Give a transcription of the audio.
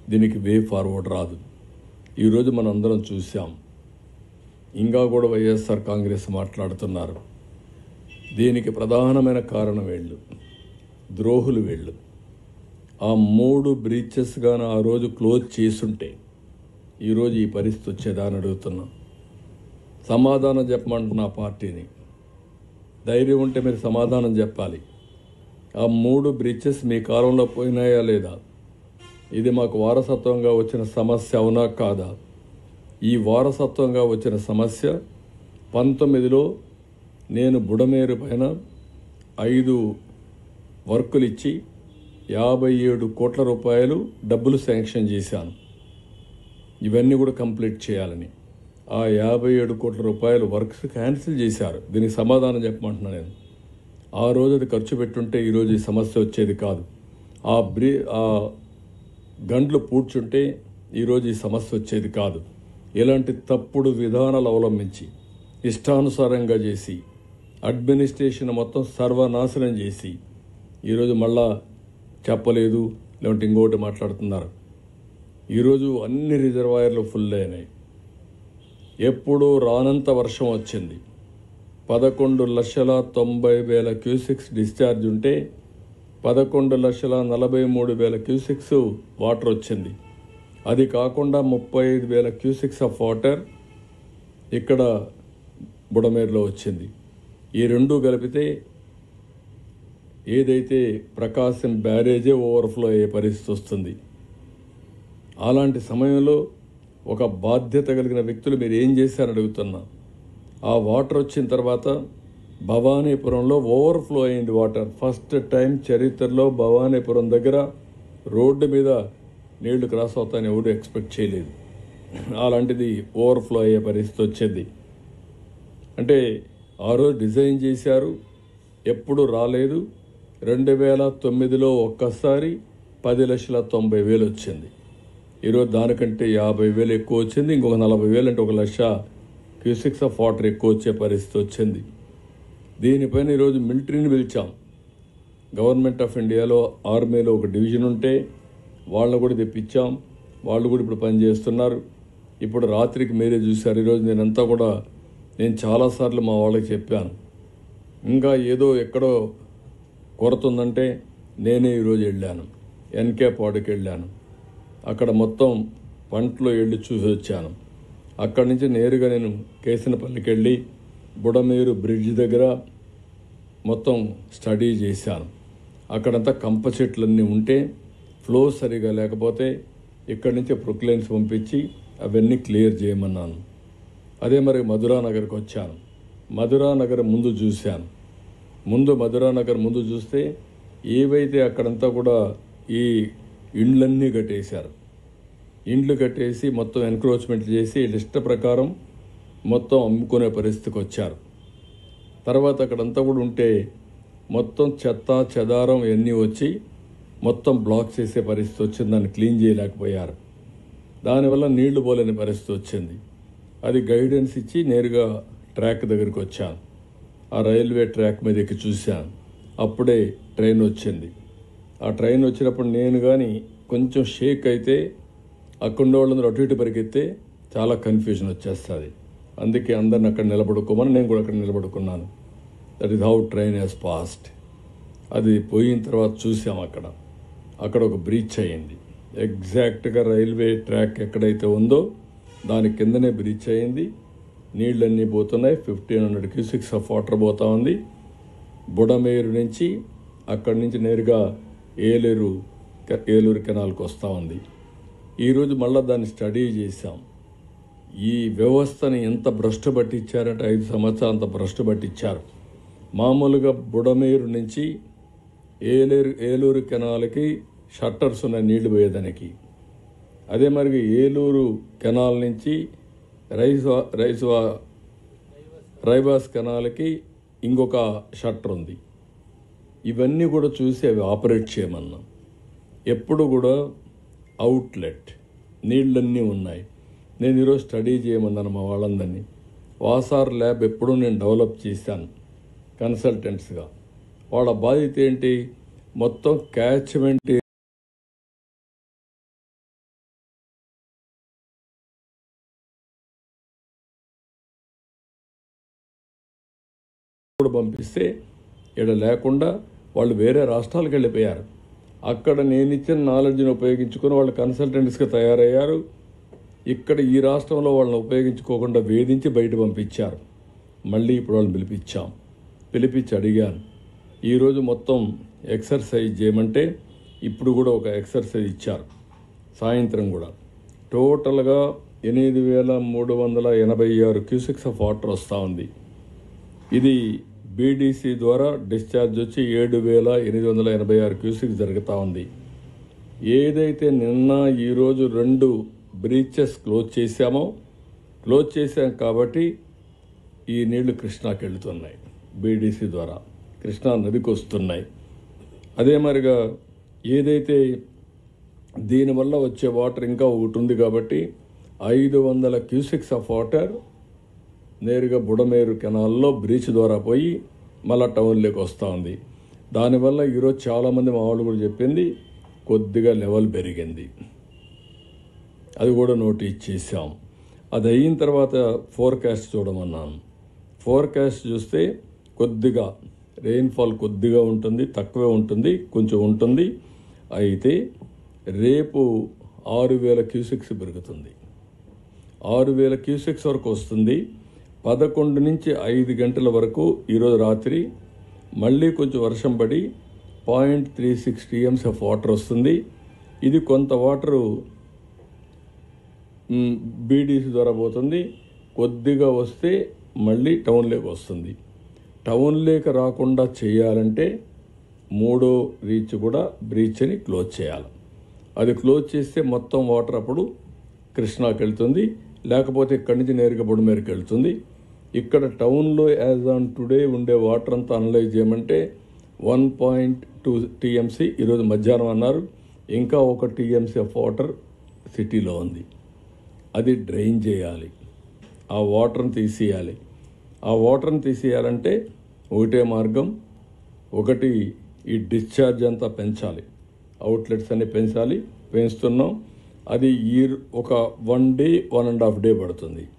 దీనికి way forward రాదు ఈరోజు మనం అందరం చూసాం ఇంకా కూడా వైఎస్ఆర్ కాంగ్రెస్ మాట్లాడుతున్నారు దీనికి ప్రధానమైన కారణం వీళ్ళు ద్రోహులు వీళ్ళు ఆ మూడు బ్రీచెస్ గాను ఆ రోజు క్లోజ్ చేసుంటే ఈరోజు ఈ పరిస్థితి వచ్చేదా అని అడుగుతున్నా సమాధానం చెప్పమంటున్నా పార్టీని ధైర్యం ఉంటే మీరు సమాధానం చెప్పాలి ఆ మూడు బ్రిడ్జెస్ మీ కాలంలో పోయినాయా లేదా ఇది మాకు వారసత్వంగా వచ్చిన సమస్య అవునా కాదా ఈ వారసత్వంగా వచ్చిన సమస్య పంతొమ్మిదిలో నేను బుడమేరు పైన ఐదు వర్కులు ఇచ్చి యాభై ఏడు కోట్ల రూపాయలు డబ్బులు శాంక్షన్ చేశాను ఇవన్నీ కూడా కంప్లీట్ చేయాలని ఆ యాభై ఏడు కోట్ల రూపాయలు వర్క్స్ క్యాన్సిల్ చేశారు దీనికి సమాధానం చెప్పమంటున్నా నేను ఆ రోజు అది ఖర్చు పెట్టుంటే ఈరోజు ఈ సమస్య వచ్చేది కాదు ఆ బ్రీ ఆ గంటలు పూడ్చుంటే ఈరోజు ఈ సమస్య వచ్చేది కాదు ఇలాంటి తప్పుడు విధానాలు అవలంబించి ఇష్టానుసారంగా చేసి అడ్మినిస్ట్రేషన్ మొత్తం సర్వనాశనం చేసి ఈరోజు మళ్ళా చెప్పలేదు లేదంటే ఇంకోటి మాట్లాడుతున్నారు ఈరోజు అన్ని రిజర్వాయర్లు ఫుల్ అయినాయి ఎప్పుడూ రానంత వర్షం వచ్చింది పదకొండు లక్షల తొంభై వేల క్యూసిక్స్ డిశ్చార్జ్ ఉంటే పదకొండు లక్షల నలభై మూడు వేల క్యూసిక్స్ వాటర్ వచ్చింది అది కాకుండా ముప్పై ఐదు వేల క్యూసిక్స్ ఆఫ్ వాటర్ ఇక్కడ బుడమేరులో వచ్చింది ఈ రెండు కలిపితే ఏదైతే ప్రకాశం బ్యారేజే ఓవర్ఫ్లో అయ్యే పరిస్థితి వస్తుంది అలాంటి సమయంలో ఒక బాధ్యత కలిగిన వ్యక్తులు మీరు ఏం చేశారని అడుగుతున్నా ఆ వాటర్ వచ్చిన తర్వాత భవానీపురంలో ఓవర్ఫ్లో అయింది వాటర్ ఫస్ట్ టైం చరిత్రలో భవానీపురం దగ్గర రోడ్డు మీద నీళ్లు క్రాస్ అవుతాయని ఎవరు ఎక్స్పెక్ట్ చేయలేదు అలాంటిది ఓవర్ఫ్లో అయ్యే పరిస్థితి వచ్చింది అంటే ఆ రోజు డిజైన్ చేశారు ఎప్పుడు రాలేదు రెండు వేల తొమ్మిదిలో ఒక్కసారి పది లక్షల తొంభై వేలు వచ్చింది ఈరోజు దానికంటే యాభై వేలు ఎక్కువ వచ్చింది ఇంకొక నలభై వేలు అంటే ఒక లక్ష క్యూసిక్స్ ఆఫ్ వాటర్ ఎక్కువ వచ్చే పరిస్థితి వచ్చింది దీనిపైన ఈరోజు మిలిటరీని పిలిచాం గవర్నమెంట్ ఆఫ్ ఇండియాలో ఆర్మీలో ఒక డివిజన్ ఉంటే వాళ్ళని కూడా తెప్పించాం వాళ్ళు కూడా ఇప్పుడు పనిచేస్తున్నారు ఇప్పుడు రాత్రికి మీరే చూశారు ఈరోజు నేనంతా కూడా నేను చాలాసార్లు మా వాళ్ళకి చెప్పాను ఇంకా ఏదో ఎక్కడో కొరత ఉందంటే నేనే ఈరోజు వెళ్ళాను ఎన్కే పాడుకి వెళ్ళాను అక్కడ మొత్తం పంటలో వెళ్ళి చూసి వచ్చాను అక్కడి నుంచి నేరుగా నేను కేసినపల్లికి వెళ్ళి బుడమేరు బ్రిడ్జ్ దగ్గర మొత్తం స్టడీ చేశాను అక్కడంతా కంప చెట్లన్నీ ఉంటే ఫ్లో సరిగా లేకపోతే ఇక్కడి నుంచి ప్రొక్లైన్స్ పంపించి అవన్నీ క్లియర్ చేయమన్నాను అదే మరి మధురా నగర్కి వచ్చాను మధురా నగర్ ముందు చూశాను ముందు మధురా నగర్ ముందు చూస్తే ఏవైతే అక్కడంతా కూడా ఈ ఇండ్లన్నీ కట్టేశారు ఇండ్లు కట్టేసి మొత్తం ఎన్క్రోచ్మెంట్ చేసి లిస్ట్ ప్రకారం మొత్తం అమ్ముకునే పరిస్థితికి వచ్చారు తర్వాత అక్కడంతా కూడా ఉంటే మొత్తం చెత్త చెదారం ఇవన్నీ వచ్చి మొత్తం బ్లాక్ చేసే పరిస్థితి వచ్చింది దాన్ని క్లీన్ చేయలేకపోయారు దానివల్ల నీళ్లు పోలేని పరిస్థితి వచ్చింది అది గైడెన్స్ ఇచ్చి నేరుగా ట్రాక్ దగ్గరికి వచ్చాను ఆ రైల్వే ట్రాక్ మీద ఎక్కి చూశాను అప్పుడే ట్రైన్ వచ్చింది ఆ ట్రైన్ వచ్చినప్పుడు నేను కానీ కొంచెం షేక్ అయితే అక్కడ వాళ్ళందరూ అటు ఇటు పరిగెత్తే చాలా కన్ఫ్యూజన్ వచ్చేస్తుంది అందుకే అందరిని అక్కడ నిలబడుకోమని నేను కూడా అక్కడ నిలబడుకున్నాను that is how train has passed అది పోయిన తర్వాత చూసాం అక్కడ అక్కడ ఒక బ్రీచ్ అయింది ఎగ్జాక్ట్గా రైల్వే ట్రాక్ ఎక్కడైతే ఉందో దాని కిందనే బ్రీచ్ అయింది నీళ్ళన్నీ పోతున్నాయి fifteen hundred cusecs of water పోతా ఉంది బుడమేరు నుంచి అక్కడి నుంచి నేరుగా ఏలేరు ఏలూరు కెనాల్కి వస్తూ ఉంది ఈరోజు మళ్ళీ దాన్ని స్టడీ చేశాం ఈ వ్యవస్థని ఎంత భ్రష్టు పట్టించారంటే ఐదు సంవత్సరాలు అంత భ్రష్టు పట్టించారు మామూలుగా బుడమేరు నుంచి ఏలేరు ఏలూరు కెనాల్కి షట్టర్స్ ఉన్నాయి నీళ్లు పోయేదానికి అదే మరి ఏలూరు కెనాల్ నుంచి రైస్వా రైస్వా రైబాస్ కెనాల్కి ఇంకొక షట్టర్ ఉంది ఇవన్నీ కూడా చూసి అవి ఆపరేట్ చేయమన్నాం ఎప్పుడు కూడా అవుట్లెట్ నీళ్ళన్నీ ఉన్నాయి నేను ఈరోజు స్టడీ చేయమన్నాను మా వాళ్ళందరినీ వాసార్ ల్యాబ్ ఎప్పుడూ నేను డెవలప్ చేశాను కన్సల్టెంట్స్గా వాళ్ళ బాధ్యత ఏంటి మొత్తం క్యాచ్మెంట్ కూడా పంపిస్తే ఇక్కడ లేకుండా వాళ్ళు వేరే రాష్ట్రాలకు వెళ్ళిపోయారు అక్కడ నేను ఇచ్చిన నాలెడ్జ్ని ఉపయోగించుకొని వాళ్ళు కన్సల్టెంట్స్గా తయారయ్యారు ఇక్కడ ఈ రాష్ట్రంలో వాళ్ళని ఉపయోగించుకోకుండా వేధించి బయట పంపించారు మళ్ళీ ఇప్పుడు వాళ్ళని పిలిపించాం పిలిపించి అడిగాను ఈరోజు మొత్తం ఎక్సర్సైజ్ చేయమంటే ఇప్పుడు కూడా ఒక ఎక్సర్సైజ్ ఇచ్చారు సాయంత్రం కూడా టోటల్గా ఎనిమిది వేల మూడు వందల ఎనభై ఆరు క్యూసిక్స్ ఆఫ్ వాటర్ వస్తూ ఉంది ఇది బీడీసీ ద్వారా డిశ్చార్జ్ వచ్చి ఏడు వేల ఎనిమిది వందల ఎనభై ఆరు క్యూసిక్స్ జరుగుతూ ఉంది ఏదైతే నిన్న ఈరోజు రెండు బ్రీచెస్ క్లోజ్ చేశామో క్లోజ్ చేశాం కాబట్టి ఈ నీళ్లు కృష్ణాకి వెళుతున్నాయి బీడీసీ ద్వారా కృష్ణా నదికి వస్తున్నాయి అదే మరిగా ఏదైతే దీనివల్ల వచ్చే వాటర్ ఇంకా ఒకటి ఉంది కాబట్టి ఐదు వందల క్యూసిక్స్ ఆఫ్ వాటర్ నేరుగా బుడమేరు కెనాల్లో బ్రీచ్ ద్వారా పోయి మళ్ళా టౌన్లోకి వస్తూ ఉంది దానివల్ల ఈరోజు చాలామంది మా వాళ్ళు కూడా చెప్పింది కొద్దిగా లెవెల్ పెరిగింది అది కూడా నోటీస్ చేశాం అది అయిన తర్వాత ఫోర్కాస్ట్ చూడమన్నాను ఫోర్కాస్ట్ చూస్తే కొద్దిగా రెయిన్ఫాల్ కొద్దిగా ఉంటుంది తక్కువే ఉంటుంది కొంచెం ఉంటుంది అయితే రేపు ఆరు వేల క్యూసెక్స్ పెరుగుతుంది ఆరు వేల క్యూసెక్స్ వరకు వస్తుంది పదకొండు నుంచి ఐదు గంటల వరకు ఈరోజు రాత్రి మళ్ళీ కొంచెం వర్షం పడి point three six TMC of water వస్తుంది ఇది కొంత వాటరు బీడీసీ ద్వారా పోతుంది కొద్దిగా వస్తే మళ్ళీ టౌన్లోకి వస్తుంది టౌన్లోకి రాకుండా చేయాలంటే మూడో రీచ్ కూడా బ్రీచ్ని క్లోజ్ చేయాలి అది క్లోజ్ చేస్తే మొత్తం వాటర్ అప్పుడు కృష్ణాకి వెళ్తుంది లేకపోతే ఇక్కడి నుంచి నేరుగా బుడమేరుకి వెళ్తుంది ఇక్కడ టౌన్లో యాజ్ ఆన్ టుడే ఉండే వాటర్ అంతా అనలైజ్ చేయమంటే వన్ పాయింట్ టూ టీఎంసీ ఈరోజు మధ్యాహ్నం అన్నారు ఇంకా ఒక టీఎంసీ ఆఫ్ వాటర్ సిటీలో ఉంది అది డ్రైన్ చేయాలి ఆ వాటర్ని తీసేయాలి ఆ వాటర్ని తీసేయాలంటే ఒకటే మార్గం ఒకటి ఈ డిశ్చార్జ్ అంతా పెంచాలి అవుట్లెట్స్ అన్ని పెంచాలి పెంచుతున్నాం అది ఈ ఒక one day one and half day పడుతుంది